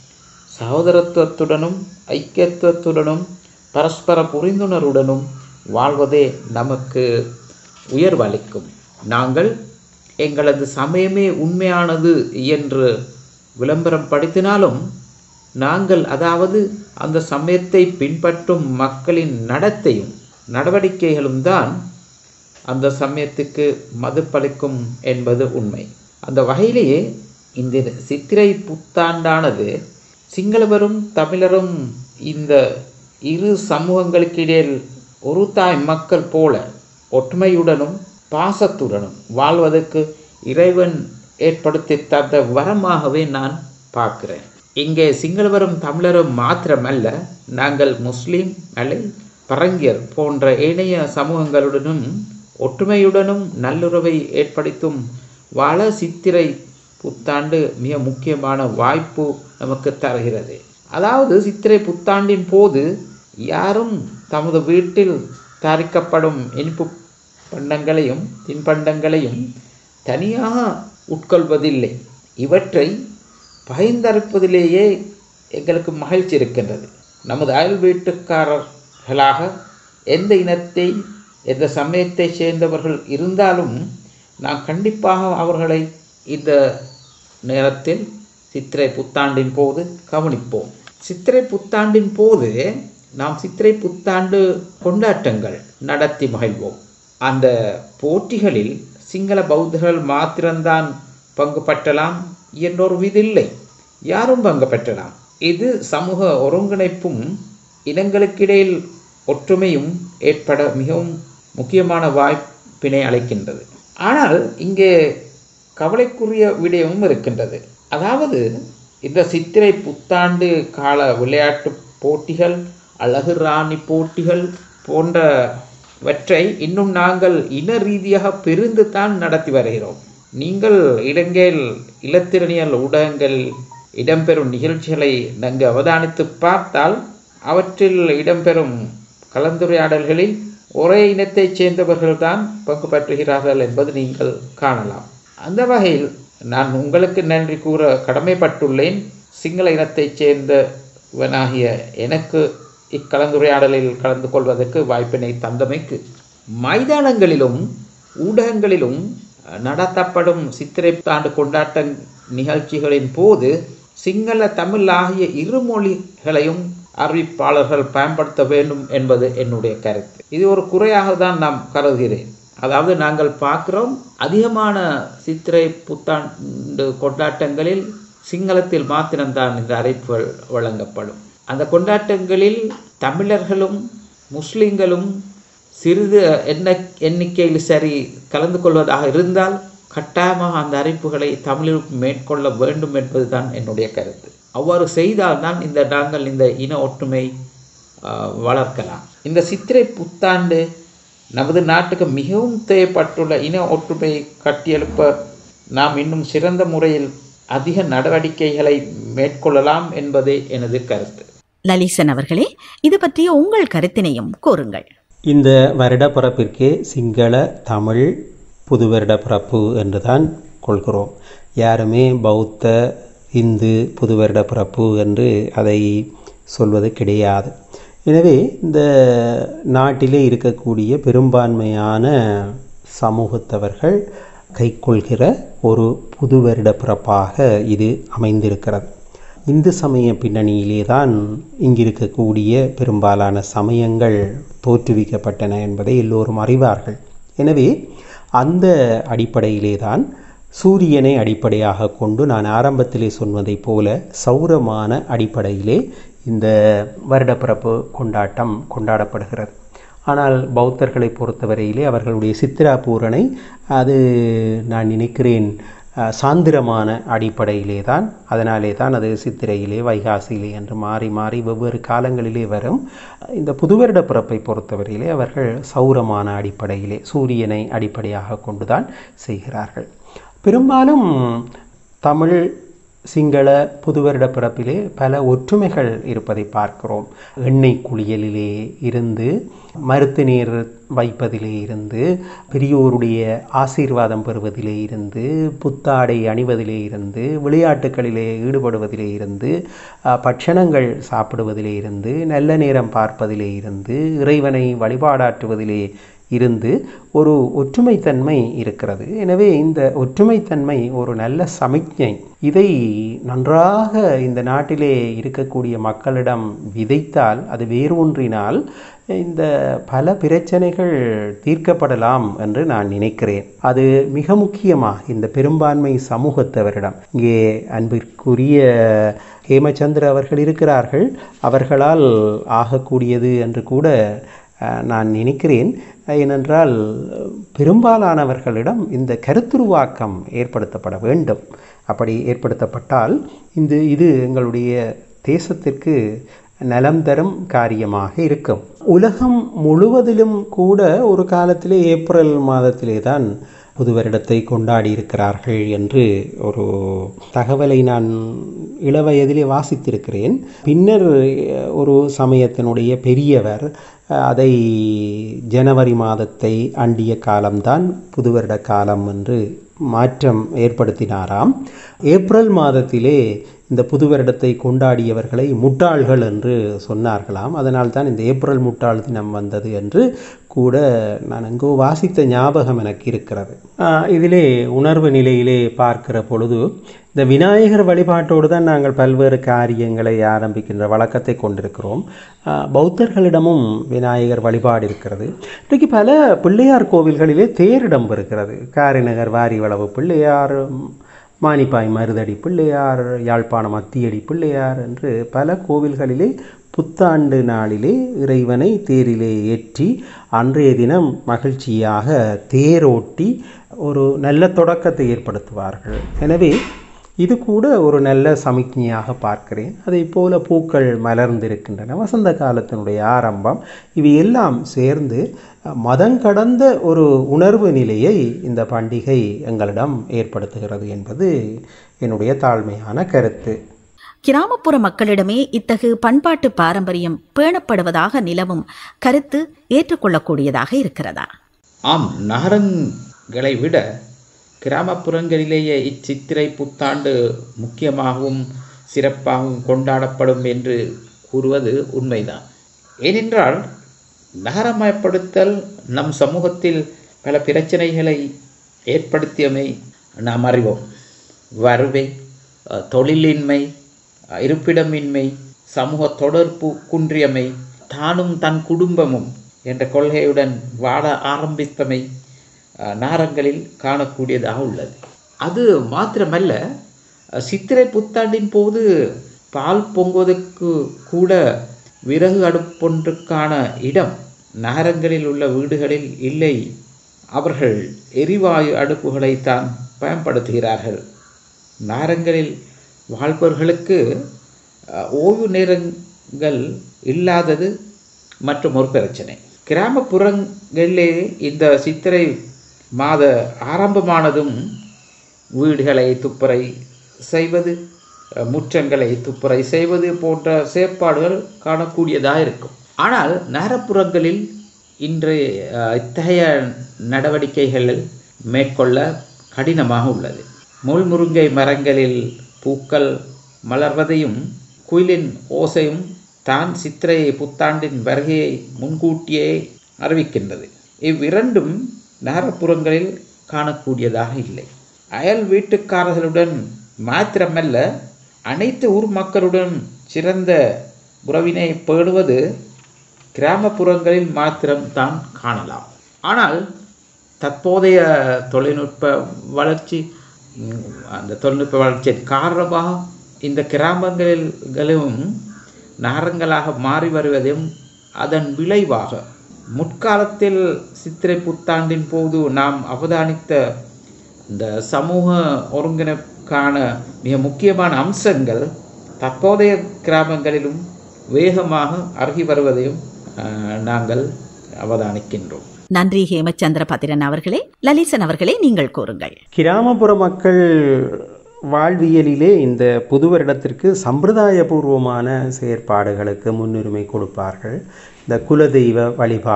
சகோதரத்துவத்துடனும் ஐக்கியத்துவத்துடனும் பரஸ்பர புரிந்துணர்வுடனும் வாழ்வதே நமக்கு உயர்வளிக்கும் நாங்கள் எங்களது சமயமே உண்மையானது என்று விளம்பரம் படுத்தினாலும் நாங்கள் அதாவது அந்த சமயத்தை பின்பற்றும் மக்களின் நடத்தையும் நடவடிக்கைகளும் தான் அந்த சமயத்துக்கு மதுப்பளிக்கும் என்பது உண்மை அந்த வகையிலேயே இந்த சித்திரை புத்தாண்டானது சிங்களவரும் தமிழரும் இந்த இரு சமூகங்களுக்கு இடையில் ஒரு தாய் மக்கள் போல ஒற்றுமையுடனும் பாசத்துடனும் வாழ்வதற்கு இறைவன் ஏற்படுத்தி தந்த வரமாகவே நான் பார்க்கிறேன் இங்கே சிங்களவரும் தமிழரும் மாத்திரமல்ல நாங்கள் முஸ்லீம் மலை பரங்கியர் போன்ற ஏனைய சமூகங்களுடனும் ஒற்றுமையுடனும் நல்லுறவை ஏற்படுத்தும் வாழ சித்திரை புத்தாண்டு மிக முக்கியமான வாய்ப்பு நமக்கு தருகிறது அதாவது சித்திரை புத்தாண்டின் போது யாரும் தமது வீட்டில் தயாரிக்கப்படும் இனிப்பு பண்டங்களையும் தின்பண்டங்களையும் தனியாக உட்கொள்வதில்லை இவற்றை பகிர்ந்தளிப்பதிலேயே எங்களுக்கு மகிழ்ச்சி இருக்கின்றது நமது அயல் வீட்டுக்காரர்களாக எந்த இனத்தை எந்த சமயத்தை சேர்ந்தவர்கள் இருந்தாலும் நாம் கண்டிப்பாக அவர்களை இந்த நேரத்தில் சித்திரை புத்தாண்டின் போது கவனிப்போம் சித்திரை புத்தாண்டின் போது நாம் சித்திரை புத்தாண்டு கொண்டாட்டங்கள் நடத்தி மகிழ்வோம் அந்த போட்டிகளில் சிங்கள பௌத்தர்கள் மாத்திரம்தான் பங்கு பற்றலாம் என்றொரு விதில்லை யாரும் பங்கு பெற்றலாம் இது சமூக ஒருங்கிணைப்பும் இனங்களுக்கிடையில் ஒற்றுமையும் ஏற்பட மிகவும் முக்கியமான வாய்ப்பினை அளிக்கின்றது ஆனால் இங்கே கவலைக்குரிய விடயமும் இருக்கின்றது அதாவது இந்த சித்திரை புத்தாண்டு கால விளையாட்டு போட்டிகள் அழகு ராணி போட்டிகள் போன்றவற்றை இன்னும் நாங்கள் இன ரீதியாக பிரிந்து தான் நடத்தி வருகிறோம் நீங்கள் இலங்கையில் இலத்திரனியல் ஊடகங்கள் இடம்பெறும் நிகழ்ச்சிகளை நன்கு அவதானித்து பார்த்தால் அவற்றில் இடம்பெறும் கலந்துரையாடல்களில் ஒரே இனத்தைச் சேர்ந்தவர்கள்தான் பங்கு பெற்றுகிறார்கள் என்பது நீங்கள் காணலாம் அந்த வகையில் நான் உங்களுக்கு நன்றி கூற கடமைப்பட்டுள்ளேன் சிங்கள இனத்தைச் சேர்ந்தவனாகிய எனக்கு இக்கலந்துரையாடலில் கலந்து கொள்வதற்கு வாய்ப்பினை தந்தமைக்கு மைதானங்களிலும் ஊடகங்களிலும் நடத்தப்படும் சித்திரை ஆண்டு கொண்டாட்ட நிகழ்ச்சிகளின் போது சிங்கள தமிழ் ஆகிய இரு மொழிகளையும் அறிவிப்பாளர்கள் பயன்படுத்த வேண்டும் என்பது என்னுடைய கருத்து இது ஒரு குறையாக தான் நாம் கருதுகிறேன் அதாவது நாங்கள் பார்க்கிறோம் அதிகமான சித்திரை புத்தாண்டு கொண்டாட்டங்களில் சிங்களத்தில் மாத்திரம்தான் இந்த அறிவிப்புகள் வழங்கப்படும் அந்த கொண்டாட்டங்களில் தமிழர்களும் முஸ்லிம்களும் சிறிது எண்ண எண்ணிக்கையில் சரி கலந்து கொள்வதாக இருந்தால் கட்டாயமாக அந்த அறிவிப்புகளை தமிழில் மேற்கொள்ள வேண்டும் என்பதுதான் என்னுடைய கருத்து அவ்வாறு செய்தால்தான் இந்த நாங்கள் இந்த இன ஒற்றுமை வளர்க்கலாம் இந்த சித்திரை புத்தாண்டு நமது நாட்டுக்கு மிகவும் தேவைப்பட்டுள்ள இன ஒற்றுமை கட்டியெழுப்ப நாம் இன்னும் சிறந்த முறையில் அதிக நடவடிக்கைகளை மேற்கொள்ளலாம் என்பதே எனது கருத்து லலிசன் அவர்களே இது பற்றிய உங்கள் கருத்தினையும் கூறுங்கள் இந்த வருட பிறப்பிற்கே சிங்கள தமிழ் புது வருட பிறப்பு என்றுதான் கொள்கிறோம் யாருமே பௌத்த இந்து புது வருட பிறப்பு என்று அதை சொல்வது கிடையாது எனவே இந்த நாட்டிலே இருக்கக்கூடிய பெரும்பான்மையான சமூகத்தவர்கள் கைக்கொள்கிற ஒரு புது வருட பிறப்பாக இது அமைந்திருக்கிறது இந்து சமய பின்னணியிலே தான் இங்கிருக்கக்கூடிய பெரும்பாலான சமயங்கள் தோற்றுவிக்கப்பட்டன என்பதை எல்லோரும் அறிவார்கள் எனவே அந்த அடிப்படையிலே தான் சூரியனை அடிப்படையாக கொண்டு நான் ஆரம்பத்திலே சொன்னதைப் போல சௌரமான அடிப்படையிலே இந்த வருடப்பிறப்பு கொண்டாட்டம் கொண்டாடப்படுகிறது ஆனால் பௌத்தர்களை பொறுத்தவரையிலே அவர்களுடைய சித்திரா பூரணை அது நான் நினைக்கிறேன் சாந்திரமான அடிப்படையிலே தான் அதனாலே தான் அது சித்திரையிலே வைகாசியிலே என்று மாறி மாறி வெவ்வேறு காலங்களிலே வரும் இந்த புதுவருட பிறப்பை பொறுத்தவரையிலே அவர்கள் சௌரமான அடிப்படையிலே சூரியனை அடிப்படையாக கொண்டுதான் செய்கிறார்கள் பெரும்பாலும் தமிழ் சிங்கள புதுவருட பிறப்பிலே பல ஒற்றுமைகள் இருப்பதை பார்க்கிறோம் எண்ணெய் குளியலிலே இருந்து மருத்து நீர் வைப்பதிலே இருந்து பெரியோருடைய ஆசீர்வாதம் பெறுவதிலே இருந்து புத்தாடை அணிவதிலே இருந்து விளையாட்டுகளிலே ஈடுபடுவதிலே இருந்து பட்சணங்கள் சாப்பிடுவதிலே இருந்து நல்ல நேரம் பார்ப்பதிலே இருந்து இறைவனை வழிபாடாற்றுவதிலே இருந்து ஒரு ஒற்றுமைத்தன்மை இருக்கிறது எனவே இந்த ஒற்றுமைத்தன்மை ஒரு நல்ல சமிக்ஞை இதை நன்றாக இந்த நாட்டிலே இருக்கக்கூடிய மக்களிடம் விதைத்தால் அது வேரூன்றினால் இந்த பல பிரச்சனைகள் தீர்க்கப்படலாம் என்று நான் நினைக்கிறேன் அது மிக முக்கியமாக இந்த பெரும்பான்மை சமூகத்தவரிடம் இங்கே அன்பிற்குரிய ஹேமச்சந்திர அவர்கள் இருக்கிறார்கள் அவர்களால் ஆகக்கூடியது என்று கூட அஹ், நான் நினைக்கிறேன் ஏனென்றால் பெரும்பாலானவர்களிடம் இந்த கருத்துருவாக்கம் ஏற்படுத்தப்பட வேண்டும் அப்படி ஏற்படுத்தப்பட்டால் இந்த இது எங்களுடைய தேசத்திற்கு நலம் தரும் காரியமாக இருக்கும் உலகம் முழுவதிலும் கூட ஒரு காலத்திலே ஏப்ரல் மாதத்திலே தான் புது வருடத்தை கொண்டாடி இருக்கிறார்கள் என்று ஒரு தகவலை நான் இளவயதிலே வாசித்திருக்கிறேன் பின்னர் அஹ், ஒரு சமயத்தினுடைய பெரியவர் அஹ், அதை ஜனவரி மாதத்தை அண்டிய காலம்தான் புது வருட காலம் என்று மாற்றம் ஏற்படுத்தினாராம் ஏப்ரல் மாதத்திலே இந்த புது வருடத்தை கொண்டாடியவர்களை முட்டாள்கள் என்று சொன்னார்களாம் அதனால் தான் இந்த ஏப்ரல் முட்டாள் தினம் வந்தது என்று கூட நான் எங்கோ வாசித்த ஞாபகம் எனக்கு இருக்கிறது ஆஹ் இதிலே உணர்வு நிலையிலே பார்க்கிற பொழுது இந்த விநாயகர் வழிபாட்டோடு தான் நாங்கள் பல்வேறு காரியங்களை ஆரம்பிக்கின்ற வழக்கத்தை கொண்டிருக்கிறோம் ஆஹ் பௌத்தர்களிடமும் விநாயகர் வழிபாடு இருக்கிறது இன்றைக்கு பல பிள்ளையார் கோவில்களிலே தேரிடம் இருக்கிறது காரிநகர் வாரிவளவு பிள்ளையார் மானிப்பாய் மருதடி பிள்ளையார் யாழ்ப்பாணம் அத்தியடி பிள்ளையார் என்று பல கோவில்களிலே புத்தாண்டு நாளிலே இறைவனை தேரிலே ஏற்றி அன்றைய தினம் மகிழ்ச்சியாக தேரோட்டி ஒரு நல்ல தொடக்கத்தை ஏற்படுத்துவார்கள் எனவே இது கூட ஒரு நல்ல சமிக்ஞையாக பார்க்கிறேன் அதே போல பூக்கள் மலர்ந்திருக்கின்றன வசந்த காலத்தினுடைய ஆரம்பம் இவை எல்லாம் சேர்ந்து மதம் கடந்த ஒரு உணர்வு நிலையை இந்த பண்டிகை எங்களிடம் ஏற்படுத்துகிறது என்பது என்னுடைய தாழ்மையான கருத்து கிராமப்புற மக்களிடமே இத்தகு பண்பாட்டு பாரம்பரியம் பேணப்படுவதாக நிலவும் கருத்து ஏற்றுக்கொள்ளக்கூடியதாக இருக்கிறதா ஆம் நகரங்களை விட கிராமப்புறங்களிலேயே இச்சித்திரை புத்தாண்டு முக்கியமாகவும் சிறப்பாகவும் கொண்டாடப்படும் என்று கூறுவது உண்மைதான் ஏனென்றால் நகரமயப்படுத்தல் நம் சமூகத்தில் பல பிரச்சனைகளை ஏற்படுத்தியமை நாம் அறிவோம் வறுமை அஹ், தொழிலின்மை அஹ், இருப்பிடமின்மை சமூக தொடர்பு குன்றியமை தானும் தன் குடும்பமும் என்ற கொள்கையுடன் வாழ ஆரம்பித்தமை அஹ், நகரங்களில் காணக்கூடியதாக உள்ளது அது மாத்திரமல்ல அஹ், சித்திரை புத்தாண்டின் போது பால் பொங்குவதற்கு கூட விறகு அடுப்பொன்றுக்கான இடம் நகரங்களில் உள்ள வீடுகளில் இல்லை அவர்கள் எரிவாயு அடுப்புகளைத்தான் பயன்படுத்துகிறார்கள் நகரங்களில் வாழ்பவர்களுக்கு அஹ், ஓய்வு நேரங்கள் இல்லாதது மற்றும் ஒரு பிரச்சனை கிராமப்புறங்களிலே இந்த சித்திரை மாத ஆரம்பமானதும் வீடுகளை துப்புரை செய்வது அஹ், முற்றங்களை துப்புரை செய்வது போன்ற செயற்பாடுகள் காணக்கூடியதாக இருக்கும் ஆனால் நகரப்புறங்களில் இன்று அஹ், இத்தகைய நடவடிக்கைகள் மேற்கொள்ள கடினமாக உள்ளது முள்முருங்கை மரங்களில் பூக்கள் மலர்வதையும் குயிலின் ஓசையும் தான் சித்திரை புத்தாண்டின் வருகையை முன்கூட்டியே அறிவிக்கின்றது இவ்விரண்டும் நகரப்புறங்களில் காணக்கூடியதாக இல்லை அயல் வீட்டுக்காரர்களுடன் மாத்திரமல்ல அனைத்து ஊர் மக்களுடன் சிறந்த உறவினை பேணுவது கிராமப்புறங்களில் மாத்திரம்தான் காணலாம் ஆனால் தற்போதைய தொழில்நுட்ப வளர்ச்சி ம், அந்த தொழில்நுட்ப வளர்ச்சியின் காரணமாக இந்த கிராமங்களிலும் நகரங்களாக மாறி வருவதும் அதன் விளைவாக முற்காலத்தில் சித்திரை புத்தாண்டின் போது நாம் அவதானித்த இந்த சமூக ஒருங்கிணைப்புக்கான மிக முக்கியமான அம்சங்கள் தற்போதைய கிராமங்களிலும் வேகமாக அருகி வருவதையும் அஹ், நாங்கள் அவதானிக்கின்றோம் நன்றி ஹேமச்சந்திர பத்திரன் அவர்களே லலிசன் அவர்களே நீங்கள் கூறுங்கள் கிராமப்புற மக்கள் வாழ்வியலிலே இந்த புது வருடத்திற்கு சம்பிரதாயபூர்வமான செயற்பாடுகளுக்கு முன்னுரிமை கொடுப்பார்கள் இந்த குலதெய்வ வழிபாடு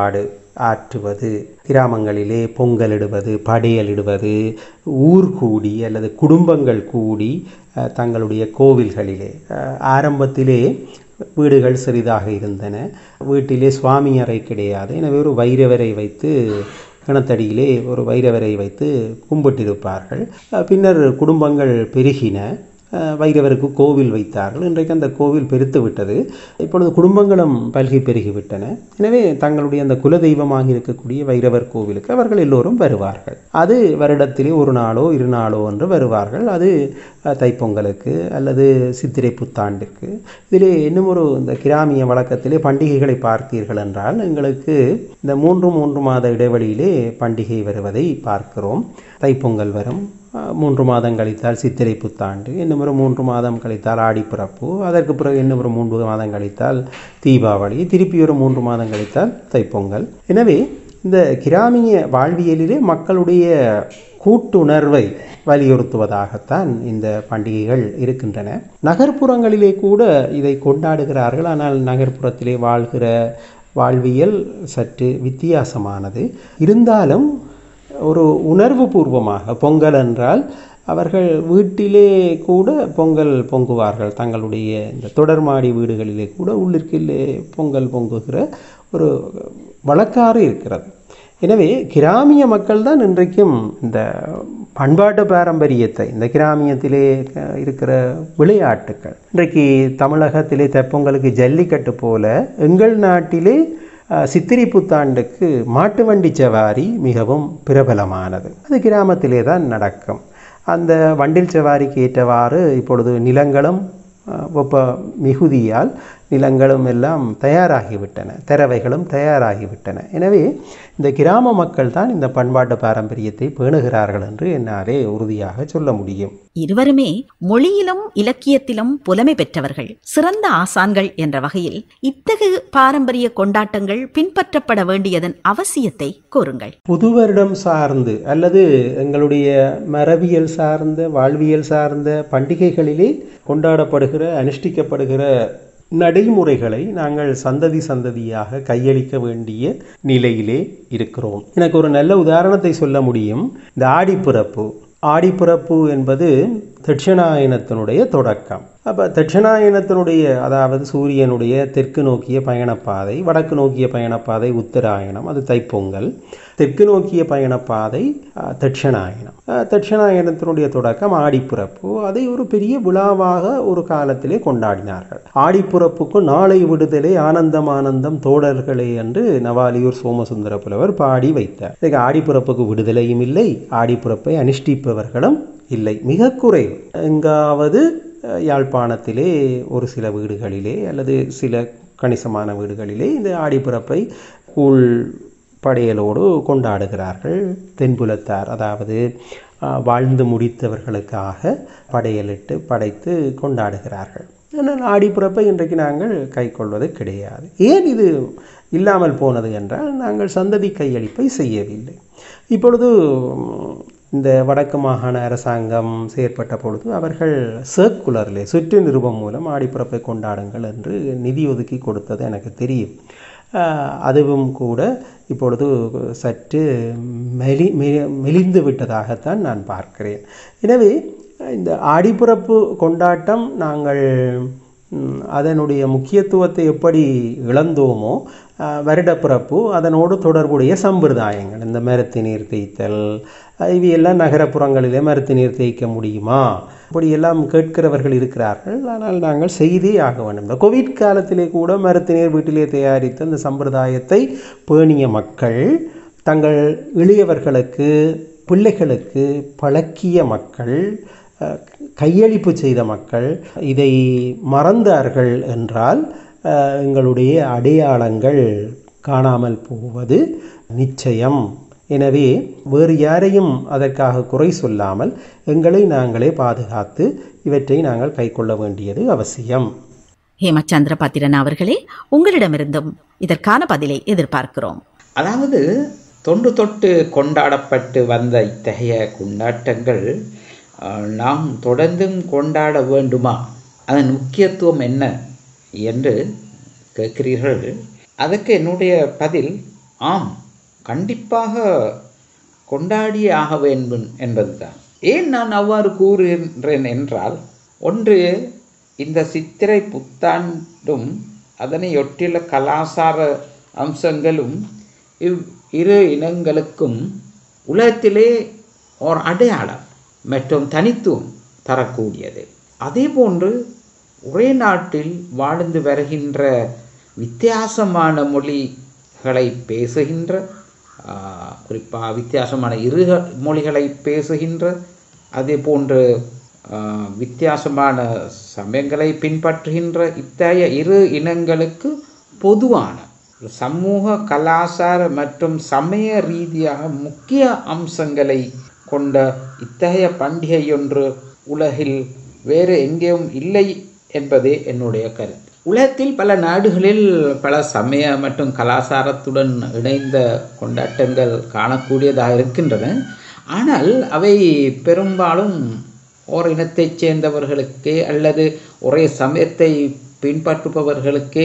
ஆற்றுவது கிராமங்களிலே பொங்கலிடுவது படையலிடுவது ஊர் கூடி அல்லது குடும்பங்கள் கூடி அஹ், தங்களுடைய கோவில்களிலே அஹ், ஆரம்பத்திலே வீடுகள் சிறிதாக இருந்தன வீட்டிலே சுவாமி அறை கிடையாது எனவே ஒரு வைரவரை வைத்து கிணத்தடியிலே ஒரு வைரவரை வைத்து கும்பிட்டிருப்பார்கள் அஹ், பின்னர் குடும்பங்கள் பெருகின அஹ், வைரவருக்கு கோவில் வைத்தார்கள் இன்றைக்கு அந்த கோவில் பெருத்து விட்டது இப்பொழுது குடும்பங்களும் பல்கி பெருகிவிட்டன எனவே தங்களுடைய அந்த குலதெய்வமாக இருக்கக்கூடிய வைரவர் கோவிலுக்கு அவர்கள் எல்லோரும் வருவார்கள் அது வருடத்திலே ஒரு நாளோ இரு நாளோ என்று வருவார்கள் அது அஹ், தைப்பொங்கலுக்கு அல்லது சித்திரை புத்தாண்டிற்கு இதிலே இன்னும் ஒரு இந்த கிராமிய வழக்கத்திலே பண்டிகைகளை பார்த்தீர்கள் என்றால் எங்களுக்கு இந்த மூன்று மூன்று மாத இடைவெளியிலே பண்டிகை வருவதை பார்க்கிறோம் தைப்பொங்கல் வரும் அஹ், மூன்று மாதம் கழித்தால் சித்திரை புத்தாண்டு இன்னும் ஒரு மூன்று மாதம் கழித்தால் ஆடிப்பிறப்பு அதற்கு பிறகு இன்னும் ஒரு மூன்று மாதம் கழித்தால் தீபாவளி திருப்பி ஒரு மூன்று மாதம் கழித்தால் தைப்பொங்கல் எனவே இந்த கிராமிய வாழ்வியலிலே மக்களுடைய கூட்டுணர்வை வலியுறுத்துவதாகத்தான் இந்த பண்டிகைகள் இருக்கின்றன நகர்ப்புறங்களிலே கூட இதை கொண்டாடுகிறார்கள் ஆனால் நகர்ப்புறத்திலே வாழ்கிற வாழ்வியல் சற்று வித்தியாசமானது இருந்தாலும் ஒரு உணர்வு பூர்வமாக பொங்கல் என்றால் அவர்கள் வீட்டிலே கூட பொங்கல் பொங்குவார்கள் தங்களுடைய இந்த தொடர்மாடி வீடுகளிலே கூட உள்ளிற்கிலே பொங்கல் பொங்குகிற ஒரு வழக்காறு இருக்கிறது எனவே கிராமிய மக்கள் தான் இன்றைக்கும் இந்த பண்பாட்டு பாரம்பரியத்தை இந்த கிராமியத்திலே அஹ், இருக்கிற விளையாட்டுக்கள் இன்றைக்கு தமிழகத்திலே தெப்பொங்கலுக்கு ஜல்லிக்கட்டு போல எங்கள் நாட்டிலே அஹ், சித்திரை புத்தாண்டுக்கு மாட்டு வண்டி சவாரி மிகவும் பிரபலமானது அது கிராமத்திலே தான் நடக்கும் அந்த வண்டில் சவாரிக்கு ஏற்றவாறு இப்பொழுது நிலங்களும் அஹ், வெப்ப மிகுதியால் நிலங்களும் எல்லாம் தயாராகிவிட்டன தரவைகளும் தயாராகிவிட்டன எனவே இந்த கிராம மக்கள் தான் இந்த பண்பாட்டு பாரம்பரியத்தை பேணுகிறார்கள் என்று என்னாலே உறுதியாக சொல்ல முடியும் இருவருமே மொழியிலும் இலக்கியத்திலும் புலமை பெற்றவர்கள் சிறந்த ஆசான்கள் என்ற வகையில் இத்தகு பாரம்பரிய கொண்டாட்டங்கள் பின்பற்றப்பட வேண்டியதன் அவசியத்தை கூறுங்கள் புது வருடம் சார்ந்து அல்லது எங்களுடைய மரபியல் சார்ந்த வாழ்வியல் சார்ந்த பண்டிகைகளிலே கொண்டாடப்படுகிற அனுஷ்டிக்கப்படுகிற நடைமுறைகளை நாங்கள் சந்ததி சந்ததியாக கையளிக்க வேண்டிய நிலையிலே இருக்கிறோம் எனக்கு ஒரு நல்ல உதாரணத்தை சொல்ல முடியும் இந்த ஆடிப்பிறப்பு ஆடிப்பிறப்பு என்பது தட்சிணாயனத்தினுடைய தொடக்கம் அப்போ தட்சிணாயனத்தினுடைய அதாவது சூரியனுடைய தெற்கு நோக்கிய பயணப்பாதை வடக்கு நோக்கிய பயணப்பாதை உத்தராயணம் அது தைப்பொங்கல் தெற்கு நோக்கிய பயணப்பாதை அஹ், தட்சிணாயனம் அஹ், தட்சிணாயனத்தினுடைய தொடக்கம் ஆடிப்பிறப்பு அதை ஒரு பெரிய விழாவாக ஒரு காலத்திலே கொண்டாடினார்கள் ஆடிப்பிறப்புக்கு நாளை விடுதலை ஆனந்தம் ஆனந்தம் தோழர்களே என்று நவாலியூர் சோமசுந்தர புலவர் பாடி வைத்தார் இதுக்கு ஆடிப்பிறப்புக்கு விடுதலையும் இல்லை ஆடிப்பிறப்பை அனுஷ்டிப்பவர்களும் இல்லை மிக குறைவு எங்காவது அஹ், யாழ்ப்பாணத்திலே ஒரு சில வீடுகளிலே அல்லது சில கணிசமான வீடுகளிலே இந்த ஆடிப்பிறப்பை கூழ் படையலோடு கொண்டாடுகிறார்கள் தென்புலத்தார் அதாவது அஹ், வாழ்ந்து முடித்தவர்களுக்காக படையலிட்டு படைத்து கொண்டாடுகிறார்கள் ஆனால் ஆடிப்பிறப்பை இன்றைக்கு நாங்கள் கைக்கொள்வது கிடையாது ஏன் இது இல்லாமல் போனது என்றால் நாங்கள் சந்ததி கையளிப்பை செய்யவில்லை இப்பொழுது உம், இந்த வடக்கு மாகாண அரசாங்கம் செயற்பட்ட பொழுது அவர்கள் சர்க்குலரிலே சுற்று நிருபம் மூலம் ஆடிப்பிறப்பை கொண்டாடுங்கள் என்று நிதி ஒதுக்கி கொடுத்தது எனக்கு தெரியும் ஆஹ், அதுவும் கூட இப்பொழுது சற்று மெலி மெ- மெலிந்து விட்டதாகத்தான் நான் பார்க்கிறேன் எனவே இந்த ஆடிப்பிறப்பு கொண்டாட்டம் நாங்கள் ம், அதனுடைய முக்கியத்துவத்தை எப்படி இழந்தோமோ ஆஹ், வருடப்பிறப்பு அதனோடு தொடர்புடைய சம்பிரதாயங்கள் இந்த மரத்து நீர் தேய்த்தல் அஹ், இவையெல்லாம் நகரப்புறங்களிலே மரத்து நீர் தேய்க்க முடியுமா இப்படியெல்லாம் கேட்கிறவர்கள் இருக்கிறார்கள் ஆனால் நாங்கள் செய்தே ஆக வேண்டும் இந்த கோவிட் காலத்திலே கூட மரத்து நீர் வீட்டிலே தயாரித்த அந்த சம்பிரதாயத்தை பேணிய மக்கள் தங்கள் இளையவர்களுக்கு பிள்ளைகளுக்கு பழக்கிய மக்கள் அஹ், கையளிப்பு செய்த மக்கள் இதை மறந்தார்கள் என்றால் அஹ், எங்களுடைய அடையாளங்கள் காணாமல் போவது நிச்சயம் எனவே வேறு யாரையும் அதற்காக குறை சொல்லாமல் எங்களை நாங்களே பாதுகாத்து இவற்றை நாங்கள் கைக்கொள்ள வேண்டியது அவசியம் ஹேமச்சந்திர பாத்திரன் அவர்களே உங்களிடமிருந்தும் இதற்கான பதிலை எதிர்பார்க்கிறோம் அதாவது தொன்று தொட்டு கொண்டாடப்பட்டு வந்த இத்தகைய கொண்டாட்டங்கள் அஹ், நாம் தொடர்ந்தும் கொண்டாட வேண்டுமா அதன் முக்கியத்துவம் என்ன என்று கேட்கிறீர்கள் அதற்கு என்னுடைய பதில் ஆம் கண்டிப்பாக கொண்டாடியே ஆக வேண்டும் என்பதுதான் ஏன் நான் அவ்வாறு கூறுகின்றேன் என்றால் ஒன்று இந்த சித்திரை புத்தாண்டும் அதனை ஒட்டியுள்ள கலாசார அம்சங்களும் இவ் இரு இனங்களுக்கும் உலகத்திலே ஒரு அடையாளம் மற்றும் தனித்துவம் தரக்கூடியது அதேபோன்று ஒரே நாட்டில் வாழ்ந்து வருகின்ற வித்தியாசமான மொழிகளை பேசுகின்ற குறிப்பாக வித்தியாசமான இரு மொழிகளை பேசுகின்ற அதே போன்று வித்தியாசமான சமயங்களை பின்பற்றுகின்ற இத்தகைய இரு இனங்களுக்கு பொதுவான சமூக கலாச்சார மற்றும் சமய ரீதியாக முக்கிய அம்சங்களை கொண்ட இத்தகைய பண்டிகை ஒன்று உலகில் வேறு எங்கேயும் இல்லை என்பதே என்னுடைய கருத்து உலகத்தில் பல நாடுகளில் பல சமய மற்றும் கலாச்சாரத்துடன் இணைந்த கொண்டாட்டங்கள் காணக்கூடியதாக இருக்கின்றன ஆனால் அவை பெரும்பாலும் ஓர் இனத்தைச் சேர்ந்தவர்களுக்கே அல்லது ஒரே சமயத்தை பின்பற்றுபவர்களுக்கே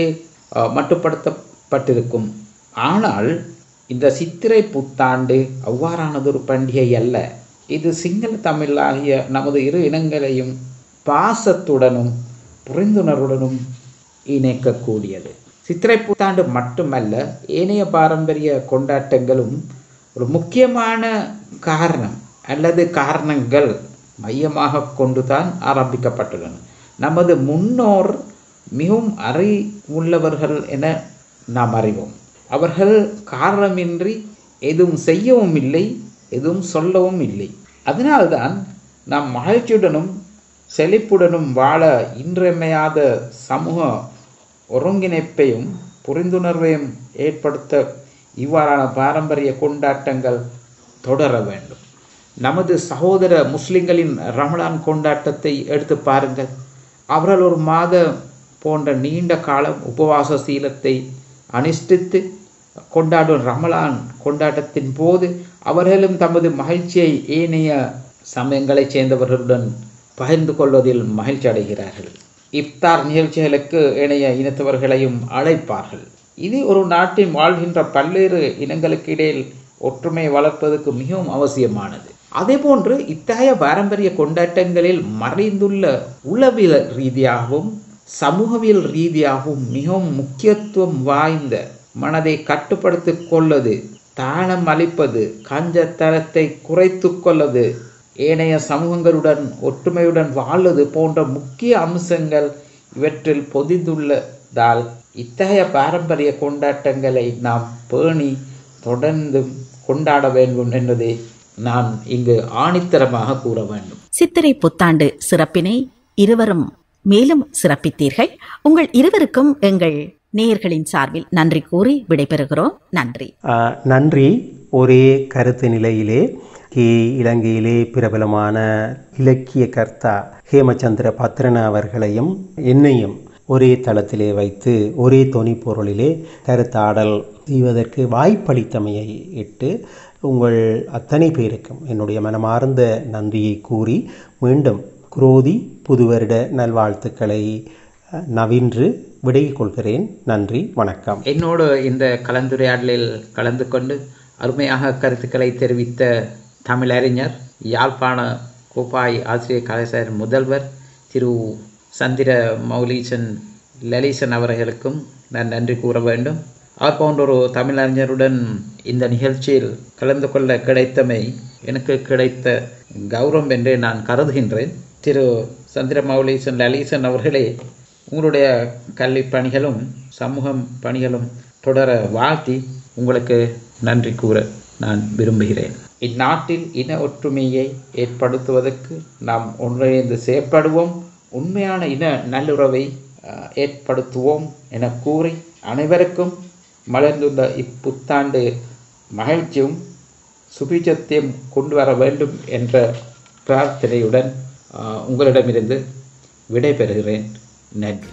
மட்டுப்படுத்தப்பட்டிருக்கும் ஆனால் இந்த சித்திரை புத்தாண்டு அவ்வாறானதொரு பண்டிகை அல்ல இது சிங்கள தமிழாகிய நமது இரு இனங்களையும் பாசத்துடனும் புரிந்துணர்வுடனும் இணைக்கக்கூடியது சித்திரை புத்தாண்டு மட்டுமல்ல ஏனைய பாரம்பரிய கொண்டாட்டங்களும் ஒரு முக்கியமான காரணம் அல்லது காரணங்கள் மையமாக கொண்டுதான் ஆரம்பிக்கப்பட்டுள்ளன நமது முன்னோர் மிகவும் அறிவுள்ளவர்கள் என நாம் அறிவோம் அவர்கள் காரணமின்றி எதுவும் செய்யவும் இல்லை எதுவும் சொல்லவும் இல்லை அதனால்தான் நாம் மகிழ்ச்சியுடனும் செழிப்புடனும் வாழ இன்றியமையாத சமூக ஒருங்கிணைப்பையும் புரிந்துணர்வையும் ஏற்படுத்த இவ்வாறான பாரம்பரிய கொண்டாட்டங்கள் தொடர வேண்டும் நமது சகோதர முஸ்லிம்களின் ரமலான் கொண்டாட்டத்தை எடுத்து பாருங்கள் அவர்கள் ஒரு மாத போன்ற நீண்ட காலம் உபவாச சீலத்தை அனுஷ்டித்து கொண்டாடும் ரமலான் கொண்டாட்டத்தின் போது அவர்களும் தமது மகிழ்ச்சியை ஏனைய சமயங்களைச் சேர்ந்தவர்களுடன் பகிர்ந்து கொள்வதில் மகிழ்ச்சி அடைகிறார்கள் இப்தார் நிகழ்ச்சிகளுக்கு இணைய இனத்தவர்களையும் அழைப்பார்கள் இது ஒரு நாட்டின் வாழ்கின்ற பல்வேறு இனங்களுக்கு இடையில் ஒற்றுமை வளர்ப்பதற்கு மிகவும் அவசியமானது அதேபோன்று இத்தகைய பாரம்பரிய கொண்டாட்டங்களில் மறைந்துள்ள உளவியல் ரீதியாகவும் சமூகவியல் ரீதியாகவும் மிகவும் முக்கியத்துவம் வாய்ந்த மனதை கட்டுப்படுத்திக் கொள்வது தாளம் அளிப்பது கஞ்சத்தனத்தை குறைத்து கொள்வது ஏனைய சமூகங்களுடன் ஒற்றுமையுடன் வாழ்வது போன்ற முக்கிய அம்சங்கள் இவற்றில் பொதிந்துள்ளதால் இத்தகைய பாரம்பரிய கொண்டாட்டங்களை நாம் பேணி தொடர்ந்து கொண்டாட வேண்டும் என்பதை நான் இங்கு ஆணித்தரமாக கூற வேண்டும் சித்திரை புத்தாண்டு சிறப்பினை இருவரும் மேலும் சிறப்பித்தீர்கள் உங்கள் இருவருக்கும் எங்கள் நேயர்களின் சார்பில் நன்றி கூறி விடைபெறுகிறோம் நன்றி ஆஹ், நன்றி ஒரே கருத்து நிலையிலே கி இலங்கையிலே பிரபலமான இலக்கிய கர்த்தா ஹேமச்சந்திர பத்ரன அவர்களையும் என்னையும் ஒரே தளத்திலே வைத்து ஒரே தொனி பொருளிலே கருத்தாடல் செய்வதற்கு வாய்ப்பளித்தமையை இட்டு உங்கள் அத்தனை பேருக்கும் என்னுடைய மனமார்ந்த நன்றியை கூறி மீண்டும் குரோதி புதுவருட நல்வாழ்த்துக்களை அஹ், நவின்று விடையில் கொள்கிறேன் நன்றி வணக்கம் என்னோடு இந்த கலந்துரையாடலில் கலந்து கொண்டு அருமையாக கருத்துக்களை தெரிவித்த தமிழறிஞர் யாழ்ப்பாண கோப்பாய் ஆசிரியர் கலைஞர் முதல்வர் திரு சந்திர மௌலீசன் லலிசன் அவர்களுக்கும் நான் நன்றி கூற வேண்டும் அவர் போன்ற ஒரு தமிழறிஞருடன் இந்த நிகழ்ச்சியில் கலந்து கொள்ள கிடைத்தமை எனக்கு கிடைத்த கௌரவம் என்றே நான் கருதுகின்றேன் திரு சந்திர மௌலீசன் லலிசன் அவர்களே உங்களுடைய கல்வி பணிகளும் சமூகம் பணிகளும் தொடர வாழ்த்தி உங்களுக்கு நன்றி கூற நான் விரும்புகிறேன் இந்நாட்டில் இன ஒற்றுமையை ஏற்படுத்துவதற்கு நாம் ஒன்றிணைந்து செயற்படுவோம் உண்மையான இன நல்லுறவை அஹ், ஏற்படுத்துவோம் என கூறி அனைவருக்கும் மலர்ந்துள்ள இப்புத்தாண்டு மகிழ்ச்சியும் சுபிச்சத்தையும் கொண்டு வர வேண்டும் என்ற பிரார்த்தனையுடன் அஹ், உங்களிடமிருந்து விடைபெறுகிறேன் நன்றி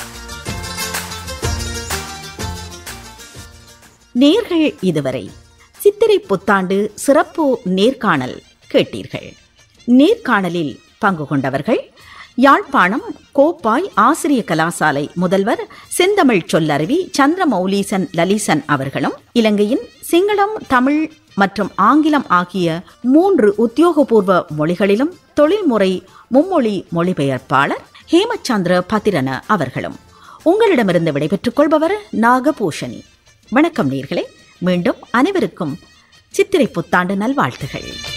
நேர்கள் இதுவரை சித்திரை புத்தாண்டு சிறப்பு நேர்காணல் கேட்டீர்கள் நேர்காணலில் பங்கு கொண்டவர்கள் யாழ்ப்பாணம் கோப்பாய் ஆசிரிய கலாசாலை முதல்வர் செந்தமிழ் சொல்லருவி சந்திரமௌலீசன் லலிசன் அவர்களும் இலங்கையின் சிங்களம் தமிழ் மற்றும் ஆங்கிலம் ஆகிய மூன்று உத்தியோகபூர்வ மொழிகளிலும் தொழில்முறை மும்மொழி மொழிபெயர்ப்பாளர் ஹேமச்சந்திர பத்திரன அவர்களும் உங்களிடமிருந்து விடைபெற்றுக் கொள்பவர் நாகபூஷணி வணக்கம் நேர்களே மீண்டும் அனைவருக்கும் சித்திரை புத்தாண்டு நல்வாழ்த்துகள்